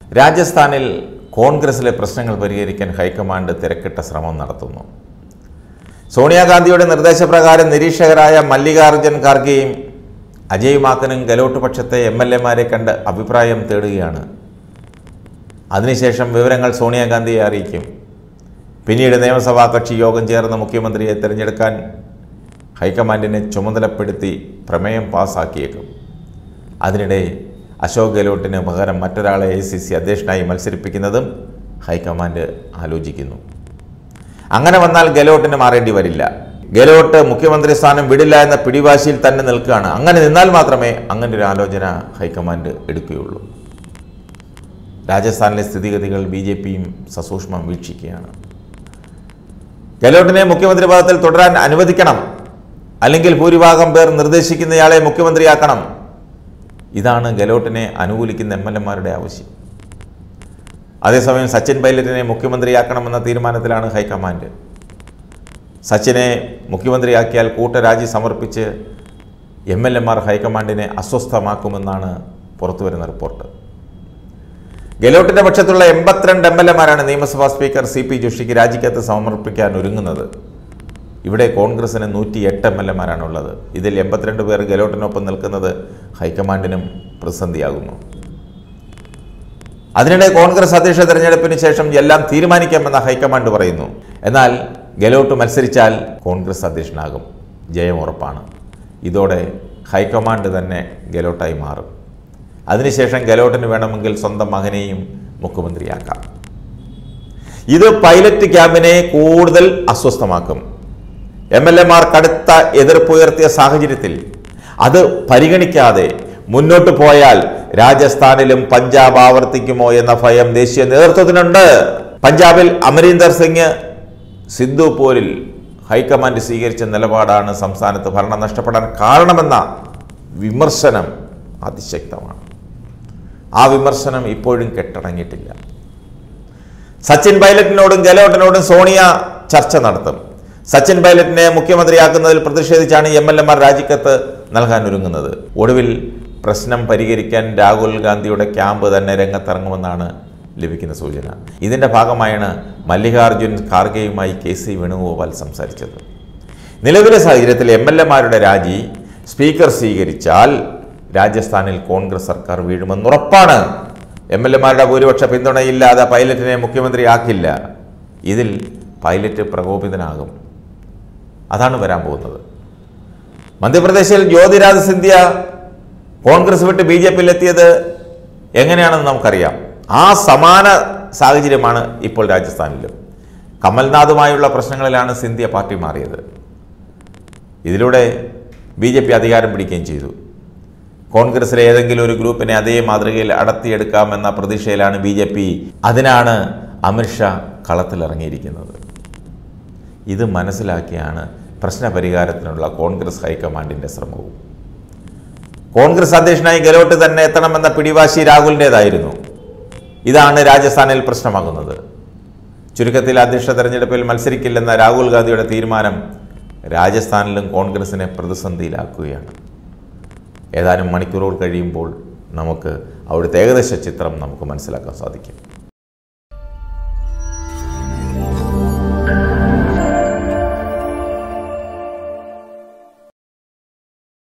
രാജസ്ഥാനിൽ കോൺഗ്രസിലെ പ്രശ്നങ്ങൾ പരിഹരിക്കാൻ ഹൈക്കമാൻഡ് തിരക്കിട്ട ശ്രമം നടത്തുന്നു സോണിയാഗാന്ധിയുടെ നിർദ്ദേശപ്രകാരം നിരീക്ഷകരായ മല്ലികാർജ്ജുൻ ഖാർഗെയും അജയ് മാക്കനും ഗലോട്ട് പക്ഷത്തെ എം എൽ എമാരെ കണ്ട് അഭിപ്രായം തേടുകയാണ് അതിനുശേഷം വിവരങ്ങൾ സോണിയാഗാന്ധിയെ അറിയിക്കും പിന്നീട് നിയമസഭാ കക്ഷി യോഗം ചേർന്ന് മുഖ്യമന്ത്രിയെ തിരഞ്ഞെടുക്കാൻ ഹൈക്കമാൻഡിനെ ചുമതലപ്പെടുത്തി പ്രമേയം പാസാക്കിയേക്കും അതിനിടെ അശോക് ഗെഹ്ലോട്ടിന് പകരം മറ്റൊരാളെ എ സി സി അധ്യക്ഷനായി മത്സരിപ്പിക്കുന്നതും ഹൈക്കമാൻഡ് ആലോചിക്കുന്നു അങ്ങനെ വന്നാൽ ഗെഹ്ലോട്ടിന് മാറേണ്ടി വരില്ല ഗെഹ്ലോട്ട് മുഖ്യമന്ത്രി സ്ഥാനം വിടില്ല എന്ന പിടിവാശിയിൽ തന്നെ നിൽക്കുകയാണ് അങ്ങനെ നിന്നാൽ മാത്രമേ അങ്ങനെ ഒരു ആലോചന ഹൈക്കമാൻഡ് എടുക്കുകയുള്ളൂ രാജസ്ഥാനിലെ സ്ഥിതിഗതികൾ ബി ജെ പിയും സസൂക്ഷ്മം വീക്ഷിക്കുകയാണ് ഗെഹ്ലോട്ടിനെ മുഖ്യമന്ത്രി പദത്തിൽ തുടരാൻ അനുവദിക്കണം അല്ലെങ്കിൽ ഭൂരിഭാഗം പേർ നിർദ്ദേശിക്കുന്നയാളെ മുഖ്യമന്ത്രിയാക്കണം ഇതാണ് ഗെഹ്ലോട്ടിനെ അനുകൂലിക്കുന്ന എം എൽ എമാരുടെ ആവശ്യം അതേസമയം സച്ചിൻ പൈലറ്റിനെ മുഖ്യമന്ത്രിയാക്കണമെന്ന തീരുമാനത്തിലാണ് ഹൈക്കമാൻഡ് സച്ചിനെ മുഖ്യമന്ത്രിയാക്കിയാൽ കൂട്ടരാജി സമർപ്പിച്ച് എം എൽ എമാർ ഹൈക്കമാൻഡിനെ അസ്വസ്ഥമാക്കുമെന്നാണ് പുറത്തുവരുന്ന റിപ്പോർട്ട് ഗെഹ്ലോട്ടിന്റെ പക്ഷത്തുള്ള എൺപത്തിരണ്ട് എം എൽ എമാരാണ് നിയമസഭാ സ്പീക്കർ സി പി ജോഷിക്ക് രാജിക്കത്ത് സമർപ്പിക്കാൻ ഒരുങ്ങുന്നത് ഇവിടെ കോൺഗ്രസിന് നൂറ്റി എട്ട് എം എൽ എമാരാണുള്ളത് ഇതിൽ എൺപത്തിരണ്ട് പേർ ഗെഹ്ലോട്ടിനൊപ്പം നിൽക്കുന്നത് ഹൈക്കമാൻഡിനും പ്രതിസന്ധിയാകുന്നു അതിനിടെ കോൺഗ്രസ് അധ്യക്ഷ തെരഞ്ഞെടുപ്പിന് ശേഷം എല്ലാം തീരുമാനിക്കാമെന്ന് ഹൈക്കമാൻഡ് പറയുന്നു എന്നാൽ ഗെഹ്ലോട്ട് മത്സരിച്ചാൽ കോൺഗ്രസ് അധ്യക്ഷനാകും ജയം ഉറപ്പാണ് ഇതോടെ ഹൈക്കമാൻഡ് തന്നെ ഗെഹ്ലോട്ടായി മാറും അതിനുശേഷം ഗെഹ്ലോട്ടിന് വേണമെങ്കിൽ സ്വന്തം മകനെയും മുഖ്യമന്ത്രിയാക്കാം ഇത് പൈലറ്റ് ക്യാമ്പിനെ കൂടുതൽ അസ്വസ്ഥമാക്കും എം എൽ എമാർ കടുത്ത എതിർപ്പുയർത്തിയ സാഹചര്യത്തിൽ അത് പരിഗണിക്കാതെ മുന്നോട്ട് പോയാൽ രാജസ്ഥാനിലും പഞ്ചാബ് ആവർത്തിക്കുമോ എന്ന ഭയം ദേശീയ നേതൃത്വത്തിനുണ്ട് പഞ്ചാബിൽ അമരീന്ദർ സിംഗ് സിദ്ധു പോരിൽ ഹൈക്കമാൻഡ് സ്വീകരിച്ച നിലപാടാണ് സംസ്ഥാനത്ത് ഭരണം നഷ്ടപ്പെടാൻ കാരണമെന്ന വിമർശനം അതിശക്തമാണ് ആ വിമർശനം ഇപ്പോഴും കെട്ടടങ്ങിയിട്ടില്ല സച്ചിൻ പൈലറ്റിനോടും ഗെഹ്ലോട്ടിനോടും സോണിയ ചർച്ച നടത്തും സച്ചിൻ പൈലറ്റിനെ മുഖ്യമന്ത്രിയാക്കുന്നതിൽ പ്രതിഷേധിച്ചാണ് എം എൽ എമാർ രാജിക്കത്ത് നൽകാൻ ഒരുങ്ങുന്നത് ഒടുവിൽ പ്രശ്നം പരിഹരിക്കാൻ രാഹുൽ ഗാന്ധിയുടെ ക്യാമ്പ് തന്നെ രംഗത്തിറങ്ങുമെന്നാണ് ലഭിക്കുന്ന സൂചന ഇതിൻ്റെ ഭാഗമായാണ് മല്ലികാർജുൻ ഖാർഗെയുമായി കെ സി വേണുഗോപാൽ സംസാരിച്ചത് നിലവിലെ സാഹചര്യത്തിൽ എം എൽ എമാരുടെ രാജി സ്പീക്കർ സ്വീകരിച്ചാൽ രാജസ്ഥാനിൽ കോൺഗ്രസ് സർക്കാർ വീഴുമെന്നുറപ്പാണ് എം എൽ എമാരുടെ ഭൂരിപക്ഷ പിന്തുണയില്ലാതെ പൈലറ്റിനെ മുഖ്യമന്ത്രിയാക്കില്ല ഇതിൽ പൈലറ്റ് പ്രകോപിതനാകും അതാണ് വരാൻ പോകുന്നത് മധ്യപ്രദേശിൽ ജ്യോതിരാജ് സിന്ധ്യ കോൺഗ്രസ് വിട്ട് ബി ജെ പിയിൽ എത്തിയത് എങ്ങനെയാണെന്ന് നമുക്കറിയാം ആ സമാന സാഹചര്യമാണ് ഇപ്പോൾ രാജസ്ഥാനിലും കമൽനാഥുമായുള്ള പ്രശ്നങ്ങളിലാണ് സിന്ധ്യ പാർട്ടി മാറിയത് ഇതിലൂടെ ബി ജെ പി അധികാരം പിടിക്കുകയും ചെയ്തു കോൺഗ്രസിലെ ഏതെങ്കിലും ഒരു ഗ്രൂപ്പിനെ അതേ മാതൃകയിൽ അടർത്തിയെടുക്കാമെന്ന പ്രതീക്ഷയിലാണ് ബി ജെ പി അതിനാണ് അമിത്ഷാ കളത്തിലിറങ്ങിയിരിക്കുന്നത് ഇത് മനസ്സിലാക്കിയാണ് പ്രശ്നപരിഹാരത്തിനുള്ള കോൺഗ്രസ് ഹൈക്കമാൻഡിൻ്റെ ശ്രമവും കോൺഗ്രസ് അധ്യക്ഷനായി ഗെഹ്ലോട്ട് തന്നെ എത്തണമെന്ന പിടിവാശി രാഹുലിൻ്റെതായിരുന്നു ഇതാണ് രാജസ്ഥാനിൽ പ്രശ്നമാകുന്നത് ചുരുക്കത്തിൽ അധ്യക്ഷ തെരഞ്ഞെടുപ്പിൽ മത്സരിക്കില്ലെന്ന രാഹുൽ ഗാന്ധിയുടെ തീരുമാനം രാജസ്ഥാനിലും കോൺഗ്രസിനെ പ്രതിസന്ധിയിലാക്കുകയാണ് ഏതാനും മണിക്കൂറുകൾ കഴിയുമ്പോൾ നമുക്ക് അവിടുത്തെ ഏകദേശ ചിത്രം നമുക്ക് മനസ്സിലാക്കാൻ സാധിക്കും